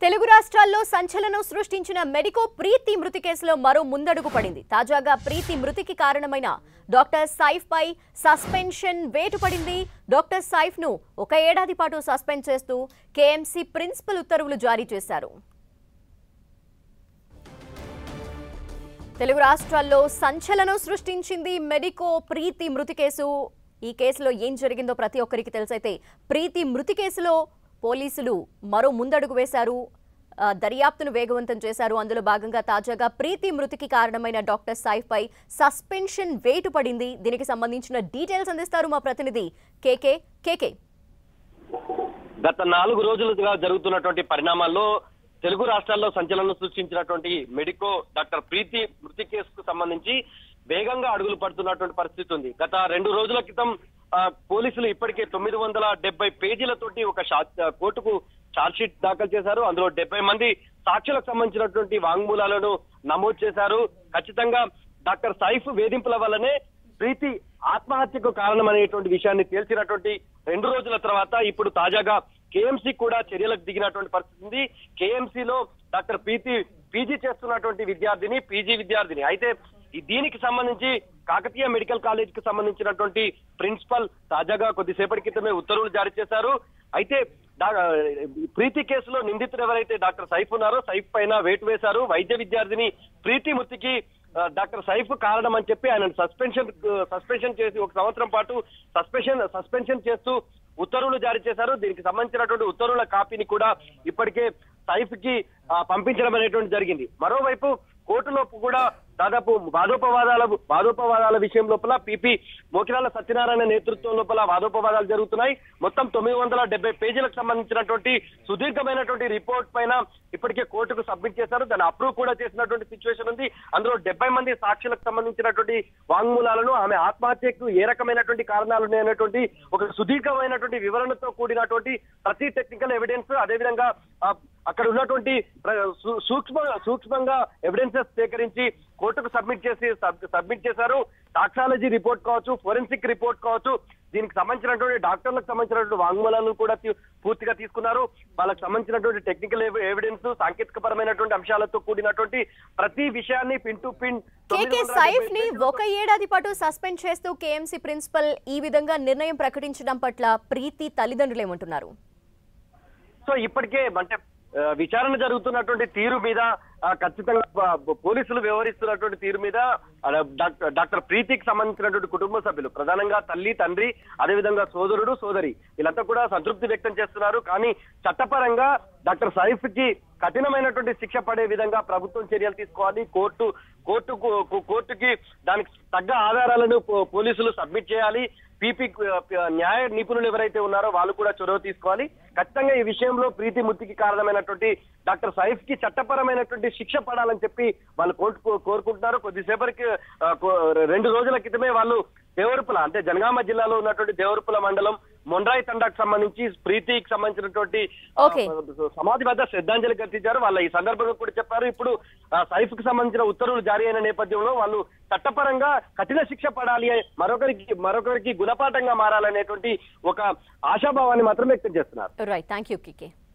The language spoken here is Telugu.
తెలుగు రాష్ట్రాల్లో సంచలనం సృష్టించిన మెడికో ప్రీతి మృతి కేసులో మరో ముందడుగు పడింది తాజాగా ప్రీతి మృతికి కారణమైన డాక్టర్ సైఫ్ పై సస్పెన్షన్ వేటు పడింది డాక్టర్ సైఫ్ ను ఒక ఏడాది పాటు సస్పెండ్ చేస్తూ కేఎంసీ ప్రిన్సిపల్ ఉత్తర్వులు జారీ చేశారు తెలుగు రాష్ట్రాల్లో సంచలనం సృష్టించింది మెడికో ప్రీతి మృతి కేసు ఈ కేసులో ఏం జరిగిందో ప్రతి ఒక్కరికి తెలుసైతే ప్రీతి మృతి కేసులో పోలీసులు మరో ముందడుగు వేశారు ఆ, దర్యాప్తును వేగవంతం చేశారు అందులో భాగంగా తాజాగా ప్రీతి మృతికి కారణమైన డాక్టర్ సైఫ్ పై సస్పెన్షన్ వేటు పడింది దీనికి సంబంధించిన డీటెయిల్స్ అందిస్తారు మా ప్రతినిధి కేకే కేకే గత నాలుగు రోజులుగా జరుగుతున్నటువంటి పరిణామాల్లో తెలుగు రాష్ట్రాల్లో సంచలనం సృష్టించినటువంటి మెడికో డాక్టర్ ప్రీతి మృతి కేసుకు సంబంధించి వేగంగా అడుగులు పడుతున్నటువంటి పరిస్థితి ఉంది గత రెండు రోజుల క్రితం ఆ, పోలీసులు ఇప్పటికే తొమ్మిది వందల డెబ్బై పేజీలతోటి ఒక షా- కోర్టుకు ఛార్జ్ షీట్ దాఖలు చేశారు అందులో డెబ్బై మంది సాక్షులకు సంబంధించినటువంటి వాంగ్మూలాలను నమోదు చేశారు ఖచ్చితంగా డాక్టర్ సైఫ్ వేధింపుల వల్లనే ప్రీతి ఆత్మహత్యకు కారణమనేటువంటి విషయాన్ని తేల్చినటువంటి రెండు రోజుల తర్వాత ఇప్పుడు తాజాగా కేఎంసీ కూడా చర్యలకు దిగినటువంటి పరిస్థితి ఉంది కేఎంసీలో డాక్టర్ ప్రీతి పీజీ చేస్తున్నటువంటి విద్యార్థిని పీజీ విద్యార్థిని అయితే ఈ దీనికి సంబంధించి కాకతీయ మెడికల్ కాలేజ్ కి సంబంధించినటువంటి ప్రిన్సిపల్ తాజాగా కొద్దిసేపటి క్రితమే ఉత్తర్వులు జారీ చేశారు అయితే డా- ప్రీతి కేసులో నిందితులు ఎవరైతే డాక్టర్ సైఫ్ ఉన్నారో సైఫ్ పైన వేటు వేశారు వైద్య విద్యార్థిని ప్రీతి మృతికి ఆ, డాక్టర్ సైఫ్ కారణం అని చెప్పి ఆయన సస్పెన్షన్ సస్పెన్షన్ చేసి ఒక సంవత్సరం పాటు సస్పెన్షన్ సస్పెన్షన్ చేస్తూ ఉత్తర్వులు జారీ చేశారు దీనికి సంబంధించినటువంటి ఉత్తర్వుల కాపీని కూడా ఇప్పటికే సైఫ్ కి ఆ, పంపించడం అనేటువంటి జరిగింది మరోవైపు కోర్టులో కూడా దాదాపు వాదోపవాదాల వాదోపవాదాల విషయం లోపల పిపి మోకిరాల సత్యనారాయణ నేతృత్వం లోపల వాదోపవాదాలు జరుగుతున్నాయి మొత్తం తొమ్మిది వందల డెబ్బై పేజీలకు సంబంధించినటువంటి సుదీర్ఘమైనటువంటి రిపోర్ట్ పైన ఇప్పటికే కోర్టుకు సబ్మిట్ చేశారు దాన్ని అప్రూవ్ కూడా చేసినటువంటి సిచ్యువేషన్ ఉంది అందులో డెబ్బై మంది సాక్షులకు సంబంధించినటువంటి వాంగ్మూలాలను ఆమె ఆత్మహత్యకు ఏ రకమైనటువంటి కారణాలు ఉన్నాయనేటువంటి ఒక సుదీర్ఘమైనటువంటి వివరణతో కూడినటువంటి ప్రతి టెక్నికల్ ఎవిడెన్స్ అదేవిధంగా ఆ, అక్కడ ఉన్నటువంటి ప్ర- సూ- సూక్ష్మ సూక్ష్మంగా ఎవిడెన్సెస్ సేకరించి కోర్టుకు సబ్మిట్ చేసి సబ్- సబ్మిట్ చేశారు టాక్సాలజీ రిపోర్ట్ కావచ్చు ఫోరెన్సిక్ రిపోర్ట్ కావచ్చు దీనికి సంబంధించినటువంటి డాక్టర్లకు సంబంధించినటువంటి వాంగ్మూలాలను కూడా తీ- పూర్తిగా తీసుకున్నారు వాళ్ళకి సంబంధించినటువంటి టెక్నికల్ ఎవిడెన్స్ సాంకేతిక పరమైనటువంటి అంశాలతో కూడినటువంటి ప్రతి విషయాన్ని pin to pin K K Saif ని ఒక ఏడాది పాటు సస్పెండ్ చేస్తూ కేఎంసీ ప్రిన్సిపల్ ఈ విధంగా నిర్ణయం ప్రకటించడం పట్ల ప్రీతి తల్లిదండ్రులు ఏమంటున్నారు సో ఇప్పటికే అంటే ఆ, విచారణ జరుగుతున్నటువంటి తీరు మీద ఆ, ఖచ్చితంగా ప- పోలీసులు వ్యవహరిస్తున్నటువంటి తీరు మీద ఆ, డాక్టర్ డాక్టర్ ప్రీతికి సంబంధించినటువంటి కుటుంబ సభ్యులు ప్రధానంగా తల్లి తండ్రి అదేవిధంగా సోదరుడు సోదరి వీళ్ళంతా కూడా సంతృప్తి వ్యక్తం చేస్తున్నారు కానీ చట్టపరంగా డాక్టర్ సైఫ్ కి కఠినమైనటువంటి శిక్ష పడే విధంగా ప్రభుత్వం చర్యలు తీసుకోవాలి కోర్టు కోర్టుకు కోర్టుకి దానికి తగ్గ ఆధారాలను పో- పోలీసులు సబ్మిట్ చేయాలి పీపీ న్యాయ నిపుణులు ఎవరైతే ఉన్నారో వాళ్ళు కూడా చొరవ తీసుకోవాలి ఖచ్చితంగా ఈ విషయంలో ప్రీతి మృతికి కారణమైనటువంటి డాక్టర్ సైఫ్ కి చట్టపరమైనటువంటి శిక్ష పడాలని చెప్పి వాళ్ళు కోర్టు కోరుకుంటున్నారు కొద్దిసేపటికి ఆ, కో- రెండు రోజుల క్రితమే వాళ్ళు దేవరుపుల అంటే జనగామ జిల్లాలో ఉన్నటువంటి దేవరుపుల మండలం మొండ్రాయి తండాకు సంబంధించి ప్రీతికి సంబంధించినటువంటి ఆ, Okay. సమాధి వద్ద శ్రద్ధాంజలి ఘటించారు వాళ్ళ ఈ సందర్భంగా కూడా చెప్పారు ఇప్పుడు ఆ, సైఫ్ కి సంబంధించిన ఉత్తర్వులు జారీ అయిన నేపథ్యంలో వాళ్ళు చట్టపరంగా కఠిన శిక్ష పడాలి మరొకరికి మరొకరికి గుణపాఠంగా మారాలనేటువంటి ఒక ఆశాభావాన్ని మాత్రం వ్యక్తం చేస్తున్నారు రైట్ థ్యాంక్ యూ కికే